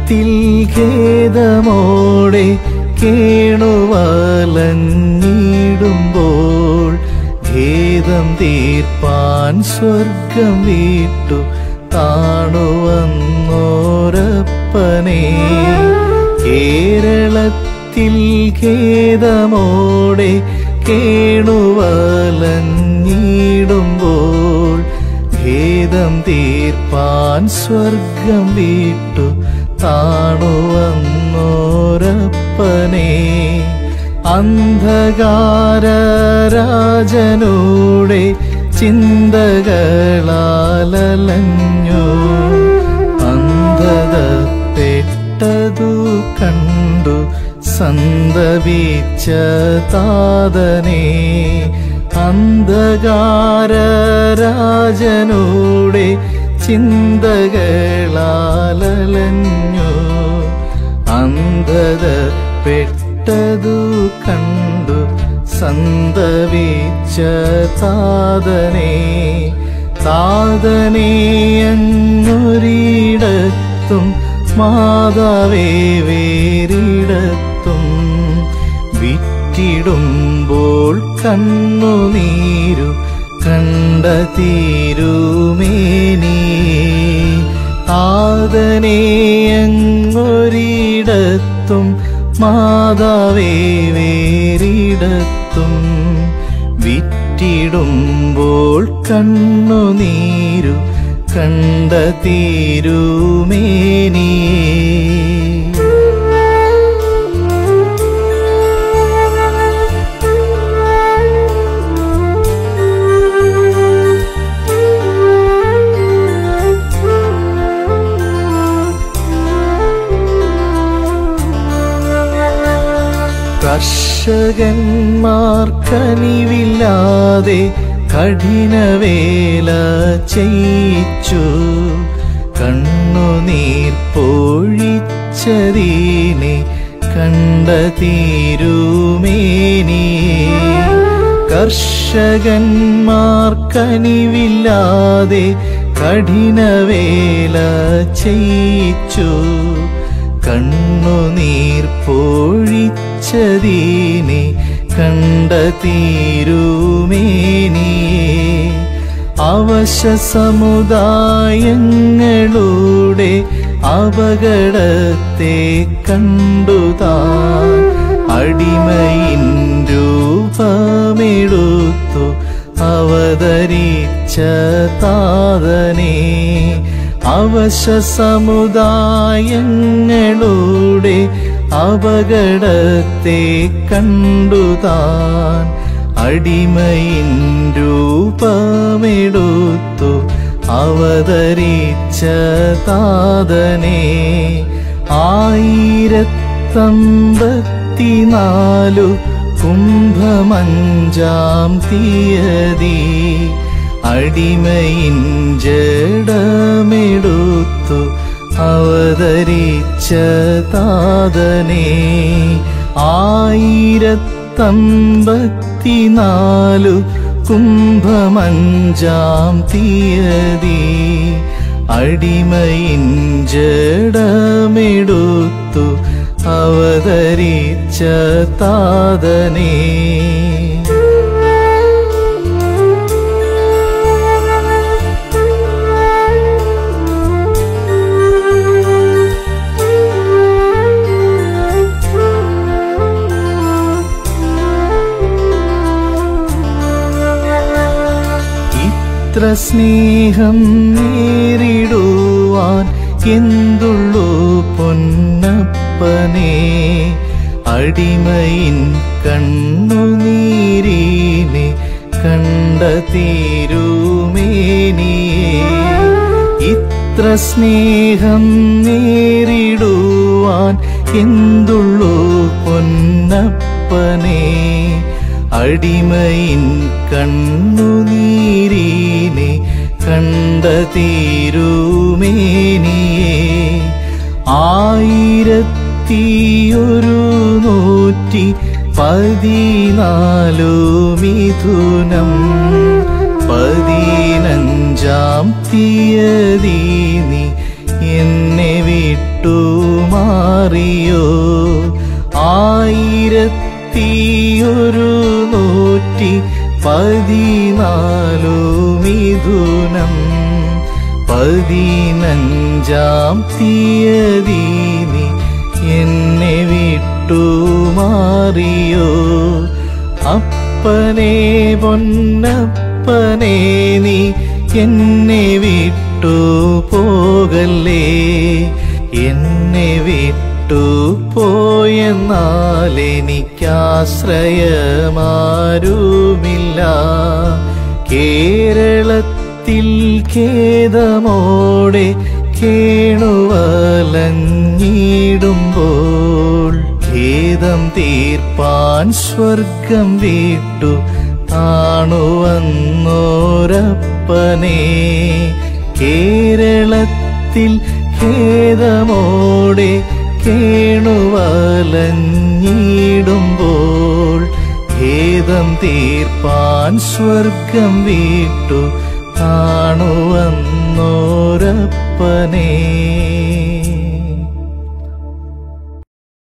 കേരളത്തിൽ ഖേദമോടെ കേണുവലഞ്ഞിടുമ്പോൾ ഖേദം തീർപ്പാൻ സ്വർഗം വിട്ടു താണുവന്നോരപ്പനെ കേരളത്തിൽ ഖേദമോടെ കേണുവലഞ്ഞിടുമ്പോൾ ഖേദം തീർപ്പാൻ സ്വർഗം വിട്ടു താണുവന്നോരപ്പനെ അന്ധകാര രാജനോടെ ചിന്തകളാലലഞ്ഞു അന്ധത പെട്ടതു കണ്ടു സന്തപിച്ച താതനെ അന്ധകാര രാജനോടെ ചിന്തകളാലലഞ്ഞു അന്ധത പെട്ടതു കണ്ടു സന്തപിച്ച താതനെ താതനെ അങ്ങൊരിടത്തും മാതാവേ വേറിടത്തും വിറ്റിടുമ്പോൾ കണ്ണുനീരു കണ്ട തീരുമേനി ആദനെ അങ്ങൊരിടത്തും മാതാവേ വേറിടത്തും വിറ്റിടുമ്പോൾ കണ്ണുനീരു കണ്ട തീരുമേനി കർഷകന്മാർക്കനിവില്ലാതെ കഠിനവേല ചെയ്യിച്ചു കണ്ണുനീർ പൊഴിച്ചതീനെ കണ്ട തീരുമേനി കർഷകന്മാർക്കനിവില്ലാതെ കഠിനവേല ചെയ്യിച്ചു കണ്ണുനീർ പൊഴിച്ചതീനെ കണ്ട തീരുമേനി അവശ സമുദായങ്ങളുടെ അപകടത്തെ കണ്ടുതാൻ അടിമയിൻ രൂപമെടുത്തു അവതരിച്ച താതനെ അവശ സമുദായങ്ങളുടെ അപകടത്തെ കണ്ടുതാൻ അടിമയിൻ രൂപമെടുത്തു അവതരിച്ച താതനെ ആയിരത്തമ്പത്തിനാലു കുംഭമഞ്ചാം തീയതി അടിമയിൻ ജഡമെടുത്തു അവതരിച്ച താതനെ ആയിരത്തമ്പത്തിനാലു കുംഭമഞ്ചാം തീയതി അടിമയിൻ ജഡമെടുത്തു അവതരിച്ച താതനെ ഇത്ര സ്നേഹം നേരിടുവാൻ എന്തുള്ളൂ പൊന്നപ്പനെ അടിമയിൻ കണ്ണുനീരിനെ കണ്ട തീരുമേനിയെ ഇത്ര സ്നേഹം നേരിടുവാൻ എന്തുള്ളൂ പൊന്നപ്പനെ അടിമയിൻ കണ്ണുനീരിനെ കണ്ട തീരുമേനിയെ ആയിരത്തിയൊരു നൂറ്റി പതിനാലു മിഥുനം പതിനഞ്ചാം തീയതി നീ എന്നെ വിട്ടു മാറിയോ ആയിരത്തിയൊരു നൂറ്റി പതിനാലു മിഥുനം പതിനഞ്ചാം തീയതി നീ എന്നെ വിട്ടു മാറിയോ അപ്പനെ പൊന്നപ്പനെ നീ എന്നെ വിട്ടു പോകല്ലേ എന്നെ വിട്ടു പോയെന്നാൽ എനിക്കാശ്രയമാരുമില്ല കേരളത്തിൽ ഖേദമോടെ കേണുവലഞ്ഞിടുമ്പോൾ ഖേദം തീർപ്പാൻ സ്വർഗം വിട്ടു താണുവന്നോരപ്പനെ കേരളത്തിൽ ഖേദമോടെ കേണുവലഞ്ഞിടുമ്പോൾ ഖേദം തീർപ്പാൻ സ്വർഗം വിട്ടു താണുവന്നോരപ്പനേ